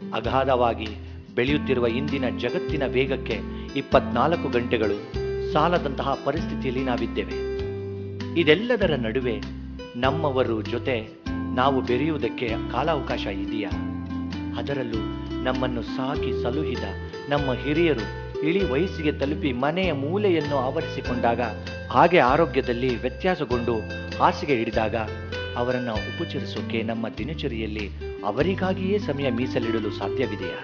ಅಗಾಧವಾಗಿ ಬೆಳೆಯುತ್ತಿರುವ ಇಂದಿನ ಜಗತ್ತಿನ ವೇಗಕ್ಕೆ ಇಪ್ಪತ್ನಾಲ್ಕು ಗಂಟೆಗಳು ಸಾಲದಂತಹ ಪರಿಸ್ಥಿತಿಯಲ್ಲಿ ನಾವಿದ್ದೇವೆ ಇದೆಲ್ಲದರ ನಡುವೆ ನಮ್ಮವರು ಜೊತೆ ನಾವು ಬೆರೆಯುವುದಕ್ಕೆ ಕಾಲಾವಕಾಶ ಇದೆಯಾ ಅದರಲ್ಲೂ ನಮ್ಮನ್ನು ಸಾಕಿ ಸಲುಹಿದ ನಮ್ಮ ಹಿರಿಯರು ಇಳಿ ವಯಸ್ಸಿಗೆ ತಲುಪಿ ಮನೆಯ ಮೂಲೆಯನ್ನು ಆವರಿಸಿಕೊಂಡಾಗ ಹಾಗೆ ಆರೋಗ್ಯದಲ್ಲಿ ವ್ಯತ್ಯಾಸಗೊಂಡು ಹಾಸಿಗೆ ಹಿಡಿದಾಗ ಅವರನ್ನು ಉಪಚರಿಸೋಕೆ ನಮ್ಮ ದಿನಚರಿಯಲ್ಲಿ ಅವರಿಗಾಗಿಯೇ ಸಮಯ ಮೀಸಲಿಡಲು ಸಾಧ್ಯವಿದೆಯಾ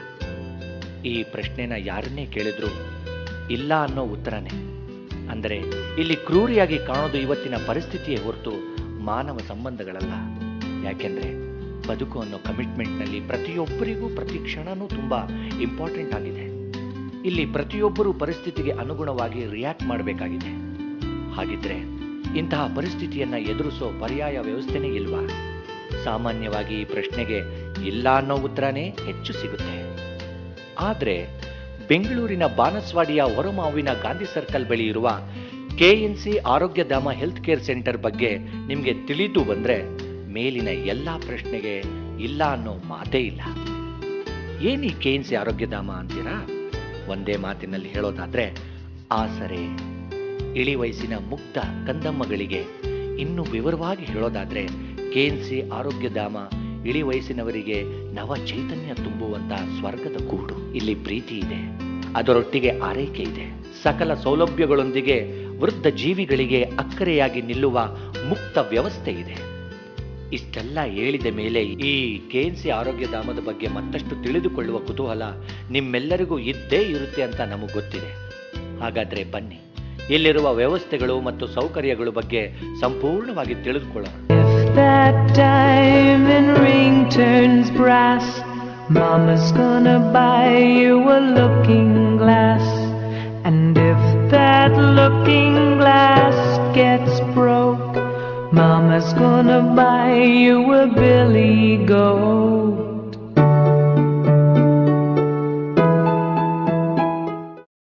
ಈ ಪ್ರಶ್ನೆನ ಯಾರನ್ನೇ ಕೇಳಿದ್ರು ಇಲ್ಲ ಅನ್ನೋ ಉತ್ತರನೇ ಅಂದರೆ ಇಲ್ಲಿ ಕ್ರೂರಿಯಾಗಿ ಕಾಣೋದು ಇವತ್ತಿನ ಪರಿಸ್ಥಿತಿಯೇ ಹೊರತು ಮಾನವ ಸಂಬಂಧಗಳಲ್ಲ ಯಾಕೆಂದ್ರೆ ಬದುಕು ಅನ್ನೋ ಕಮಿಟ್ಮೆಂಟ್ನಲ್ಲಿ ಪ್ರತಿಯೊಬ್ಬರಿಗೂ ಪ್ರತಿ ಕ್ಷಣನೂ ತುಂಬ ಇಂಪಾರ್ಟೆಂಟ್ ಆಗಿದೆ ಇಲ್ಲಿ ಪ್ರತಿಯೊಬ್ಬರೂ ಪರಿಸ್ಥಿತಿಗೆ ಅನುಗುಣವಾಗಿ ರಿಯಾಕ್ಟ್ ಮಾಡಬೇಕಾಗಿದೆ ಹಾಗಿದ್ರೆ ಇಂತಹ ಪರಿಸ್ಥಿತಿಯನ್ನ ಎದುರಿಸೋ ಪರ್ಯಾಯ ವ್ಯವಸ್ಥೆನೇ ಇಲ್ವಾ ಸಾಮಾನ್ಯವಾಗಿ ಈ ಪ್ರಶ್ನೆಗೆ ಇಲ್ಲ ಅನ್ನೋ ಉತ್ತರನೇ ಹೆಚ್ಚು ಸಿಗುತ್ತೆ ಆದ್ರೆ ಬೆಂಗಳೂರಿನ ಬಾನಸ್ವಾಡಿಯ ಹೊರಮಾವಿನ ಗಾಂಧಿ ಸರ್ಕಲ್ ಬಳಿ ಇರುವ ಕೆಎನ್ಸಿ ಆರೋಗ್ಯಧಾಮ ಹೆಲ್ತ್ ಕೇರ್ ಸೆಂಟರ್ ಬಗ್ಗೆ ನಿಮಗೆ ತಿಳಿದು ಬಂದ್ರೆ ಮೇಲಿನ ಎಲ್ಲಾ ಪ್ರಶ್ನೆಗೆ ಇಲ್ಲ ಅನ್ನೋ ಮಾತೇ ಇಲ್ಲ ಏನಿ ಕೆಎನ್ಸಿ ಆರೋಗ್ಯಧಾಮ ಅಂತೀರಾ ಒಂದೇ ಮಾತಿನಲ್ಲಿ ಹೇಳೋದಾದ್ರೆ ಆಸರೆ ಇಳಿ ವಯಸ್ಸಿನ ಮುಕ್ತ ಕಂದಮ್ಮಗಳಿಗೆ ಇನ್ನು ವಿವರವಾಗಿ ಹೇಳೋದಾದ್ರೆ ಕೆಎನ್ಸಿ ಆರೋಗ್ಯಧಾಮ ಇಳಿ ವಯಸ್ಸಿನವರಿಗೆ ನವ ಚೈತನ್ಯ ತುಂಬುವಂತ ಸ್ವರ್ಗದ ಕೂಡು ಇಲ್ಲಿ ಪ್ರೀತಿ ಇದೆ ಅದರೊಟ್ಟಿಗೆ ಆರೈಕೆ ಇದೆ ಸಕಲ ಸೌಲಭ್ಯಗಳೊಂದಿಗೆ ವೃದ್ಧ ಜೀವಿಗಳಿಗೆ ಅಕ್ಕರೆಯಾಗಿ ನಿಲ್ಲುವ ಮುಕ್ತ ವ್ಯವಸ್ಥೆ ಇದೆ ಇಷ್ಟೆಲ್ಲ ಹೇಳಿದ ಮೇಲೆ ಈ ಕೆಎನ್ಸಿ ಆರೋಗ್ಯಧಾಮದ ಬಗ್ಗೆ ಮತ್ತಷ್ಟು ತಿಳಿದುಕೊಳ್ಳುವ ಕುತೂಹಲ ನಿಮ್ಮೆಲ್ಲರಿಗೂ ಇದ್ದೇ ಇರುತ್ತೆ ಅಂತ ನಮಗೆ ಗೊತ್ತಿದೆ ಹಾಗಾದ್ರೆ ಬನ್ನಿ ಇಲ್ಲಿರುವ ವ್ಯವಸ್ಥೆಗಳು ಮತ್ತು ಸೌಕರ್ಯಗಳ ಬಗ್ಗೆ ಸಂಪೂರ್ಣವಾಗಿ ತಿಳಿದುಕೊಳ್ಳೋಣ If that diamond ring turns brass, Mama's gonna buy you a looking glass. And if that looking glass gets broke, Mama's gonna buy you a Billy Goat.